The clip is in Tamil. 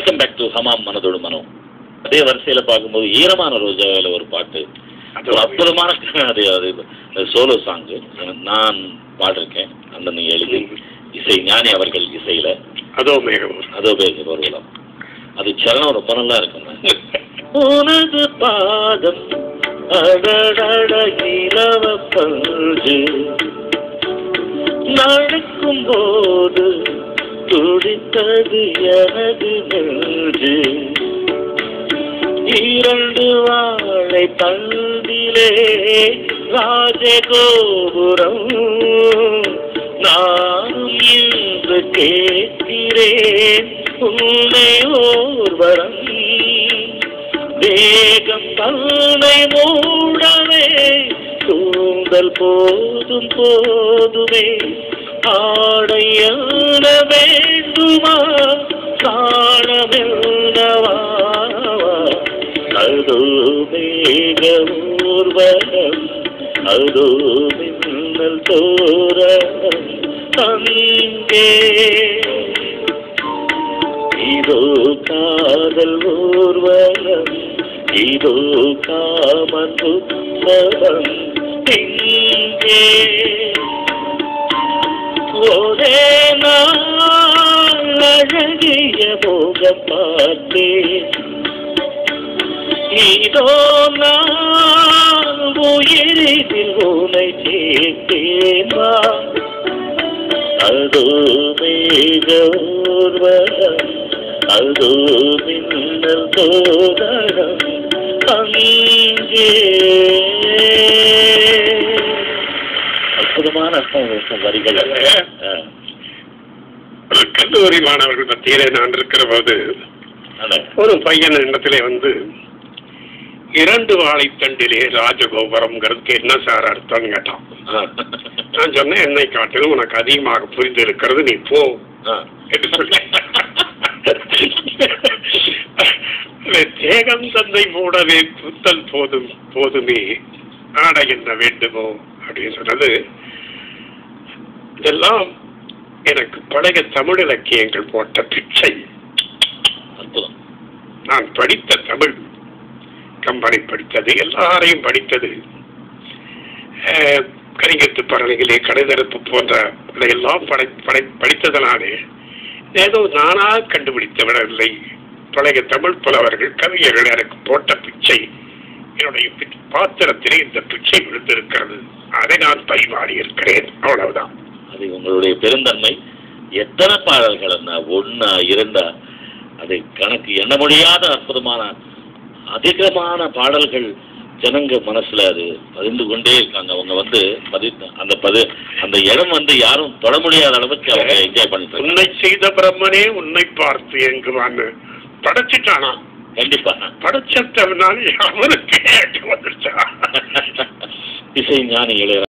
வெல்கம் பேக் டு ஹமாம் மனதோடு மனம் அதே வரிசையில் பார்க்கும்போது ஈரமான ரோஜாவில் ஒரு பாட்டு ஒரு அற்புதமான அது அது சோலோ சாங்கு நான் பாடிருக்கேன் அந்த நீங்கள் எழுதி இசை ஞானி அவர்கள் இசையில் அதோ மேகம் அதோ பேச வருவலாம் அது சரணம் ரொம்ப நல்லா இருக்குங்க உனது பாதம் அடடட இலவ பஞ்சு நடக்கும் போது துடித்தது எனது நெஞ்சு இரண்டு வாழை தந்திலே ராஜகோபுரம் நானும் இன்று கேட்கிறேன் உன்னை ஓர்வரம் வேகம் தன்னை மூடவே தூண்டல் போதும் போதுமே ஆடை என்ன வேண்டுமா காணமெல்லவா அதோ மேக ஊர்வலம் அதோ மின்னல் தோரணம் அங்கே இதோ காதல் ஊர்வலம் இதோ காமன் உற்சவம் இங்கே ஒரே நாள் அழகிய முகம் பார்த்தேன் இதோ நான் உயிரில் உனை சேர்த்தேன் அதோ மேக ஊர்வலம் அதோ மின்னல் தோதரம் அங்கே அற்புதமான அர்த்தம் இருக்கும் வரிகள் ஆ, ஒரு கல்லூரி மாணவர்கள் மத்தியிலே நான் இருக்கிற போது அதான். ஒரு பையன் இடத்திலே வந்து இரண்டு வாழைத்தண்டிலே ராஜகோபுரம்ங்கிறதுக்கு என்ன சார் அர்த்தம்னு கேட்டான் ஆ. நான் சொன்னேன் என்னை காட்டிலும் உனக்கு அதிகமாக புரிந்து இருக்கிறது நீ போ ஆ. என்று சொல்லி தேகம் தந்தை மூடவே புத்தல் போதும் போதுமே ஆடை என்ன வேண்டுமோ அப்படின்னு சொன்னது இதெல்லாம் எனக்கு பழைய தமிழ் இலக்கியங்கள் போட்ட பிச்சை அற்புதம் நான் படித்த தமிழ் கம்பனை படித்தது எல்லாரையும் படித்தது அஹ், கரிங்கத்து பறவைகளே கடைதரப்பு போன்ற இதையெல்லாம் படை படை படித்ததனாலே ஏதோ நானாக கண்டுபிடித்து விடவில்லை பழைய தமிழ் புலவர்கள் கவிஞர்கள் எனக்கு போட்ட பிச்சை என்னுடைய பி- பாத்திரத்திலே இந்த பிச்சை விழுந்திருக்கிறது அதை நான் பரிமாறி இருக்கிறேன் அவ்வளவுதான் அது உங்களுடைய பெருந்தன்மை எத்தனை பாடல்கள் என்ன ஒன்னா இரண்டா அதை கணக்கு எண்ண முடியாத அற்புதமான அதிகமான பாடல்கள் ஜனங்க மனசுல அது பதிந்து கொண்டே இருக்காங்க அவங்க வந்து பதி அந்த பது அந்த இடம் வந்து யாரும் தொட முடியாத அளவுக்கு அவங்க என்ஜாய் பண்ணிட்டு இருக்காங்க. உன்னை செய்த பிரம்மனே உன்னை பார்த்து எங்குவான்னு படைச்சிட்டானா கண்டிப்பா படைச்சவனால அவனுக்கு கேட்டு வந்துருச்சா இசை ஞானி இளையராஜா